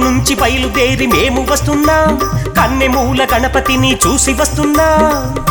నుంచి బయలుదేరి మేము వస్తున్నాం కన్నెమూల గణపతిని చూసి వస్తున్నాం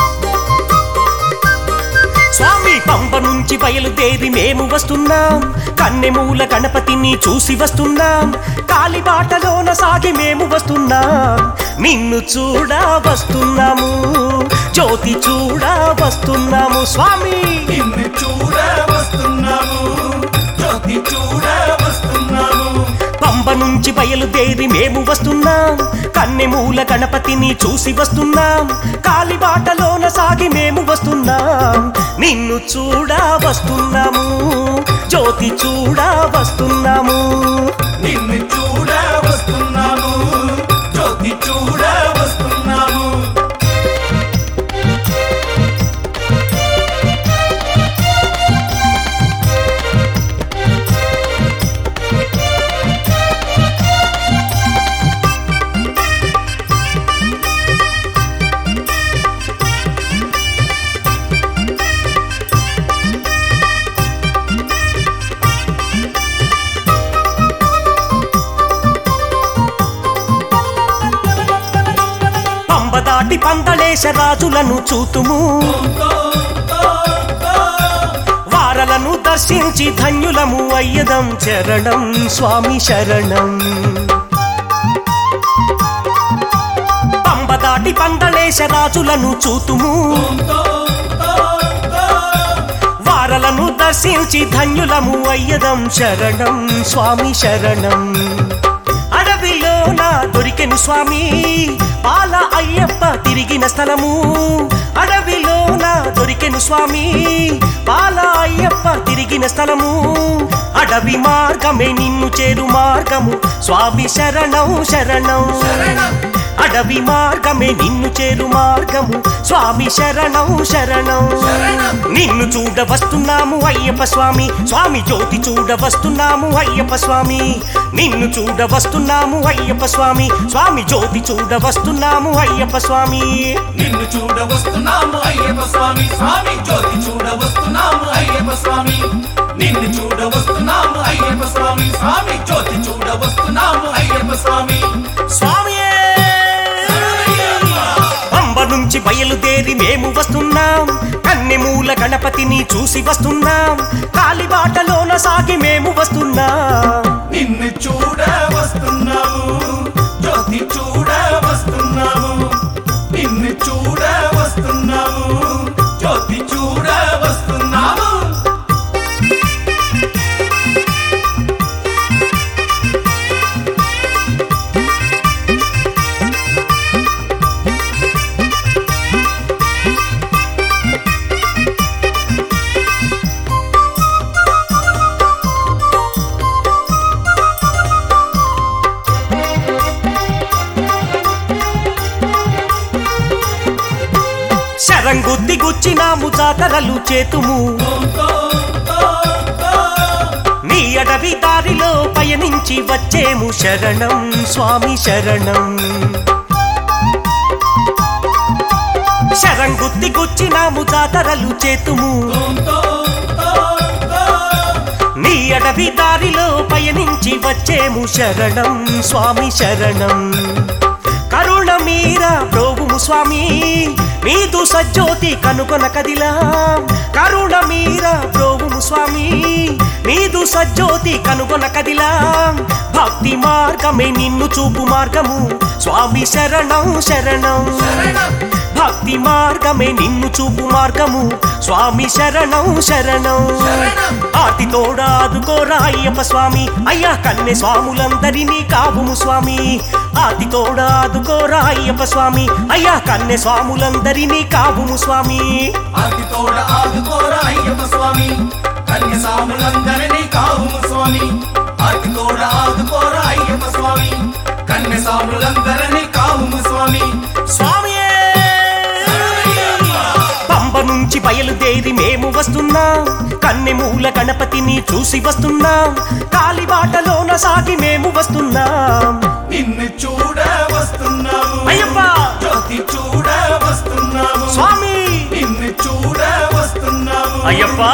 స్వామి పంప నుంచి బయలుదేరి మేము వస్తున్నాం కన్నెమూల గణపతిని చూసి వస్తున్నాం కాలిబాటలోన సాగి మేము వస్తున్నాం నిన్ను చూడ వస్తున్నాము జ్యోతి చూడ వస్తున్నాము స్వామి నిన్ను చూడ వస్తున్నాము జ్యోతి చూడ వస్తున్నాము పంబ నుంచి బయలుదేరి మేము వస్తున్నాం కన్నెమూల గణపతిని చూసి వస్తున్నాం కాలిబాటలోన సాగి మేము వస్తున్నాం నిన్ను చూడ వస్తున్నాము జ్యోతి చూడ వస్తున్నాము నిన్ను చూడ వస్తున్నాము జ్యోతి చూడ వస్తున్నాము పంబ దాటి పందలేశ రాజులను చూతుము వారలను దర్శించి ధన్యులము అయ్యదం చరణం స్వామి శరణం పంబ దాటి పందలేశ రాజులను చూతుము వారలను దర్శించి ధన్యులము అయ్యదం శరణం స్వామి శరణం అడవిలో నా దొరికెను స్వామి పాల అయ్యప్ప తిరిగిన స్థలము అడవిలో నా దొరికెను స్వామి పాల అయ్యప్ప తిరిగిన స్థలము అడవి మార్గమే నిన్ను చేరు మార్గము స్వామి శరణం శరణం అడవి మార్గమే నిన్ను చేరు మార్గము స్వామి శరణం శరణం నిన్ను చూడ వస్తున్నాము అయ్యప్ప స్వామి స్వామి జ్యోతి చూడ వస్తున్నాము అయ్యప్ప స్వామి నిన్ను చూడ వస్తున్నాము అయ్యప్ప స్వామి స్వామి జ్యోతి చూడ వస్తున్నాము అయ్యప్ప స్వామి నిన్ను చూడ వస్తున్నాము అయ్యప్ప స్వామి స్వామి జ్యోతి చూడ వస్తున్నాము అయ్యప్ప స్వామి నిన్ను చూడ వస్తున్నాము అయ్యప్ప స్వామి స్వామి జ్యోతి చూడ వస్తున్నాము అయ్యప్ప స్వామి స్వామియే పంబ నుంచి బయలుదేరి మేము వస్తున్నాం కన్నెమూల గణపతిని చూసి వస్తున్నాం కాలిబాటలోన సాగి మేము వస్తున్నాం నిన్ను చూడ వస్తున్నాము జ్యోతి చూడ వస్తున్నాము నిన్ను చూడ వస్తున్నాము జ్యోతి చూడ వస్తున్నాము శరంగుద్ది గుచ్చినాము జాతరలు చేతుము నీ అడవి దారిలో పయనించి వచ్చేము శరణం స్వామి శరణం శరంగుద్ది గుచ్చినాము జాతరలు చేతుము నీ అడవి దారిలో పయనించి వచ్చేము శరణం స్వామి శరణం కరుణ మీర ప్రోగుము స్వామి మీదు సజ్జోతి కనుగొన కదిలా కరుణ మీర ప్రోగుము స్వామి మీదు సజ్జోతి కనుగొన కదిలా భక్తి మార్గమే నిన్ను చూపు మార్గము స్వామి శరణం శరణం భక్తి మార్గమే నిన్ను చూపు మార్గము స్వామి శరణం శరణం ఆతి తోడా ఆదుకోరా అయ్యప్ప స్వామి అయ్యా కన్నె స్వాములందరినీ కావుము స్వామి ఆతి తోడా ఆదుకోరా అయ్యప్ప స్వామి అయ్యా కన్నె స్వాములందరినీ కావుము స్వామి ఆది తోడ ఆదుకోరా అయ్యప్ప స్వామి కన్య సాములందరినీ కావుము స్వామి ఆది తోడ ఆదుకోరా అయ్యప్ప స్వామి కన్య సాములందరినీ కావుము స్వామి స్వామియే పంబ నుంచి బయలుదేరి మేము వస్తున్నాం కన్నెమూల గణపతిని చూసి వస్తున్నాం కాలిబాటలోన సాగి మేము వస్తున్నాం నిన్ను చూడ వస్తున్నాము అయ్యప్ప జ్యోతి చూడ వస్తున్నాము స్వామి నిన్ను చూడ వస్తున్నాము అయ్యప్ప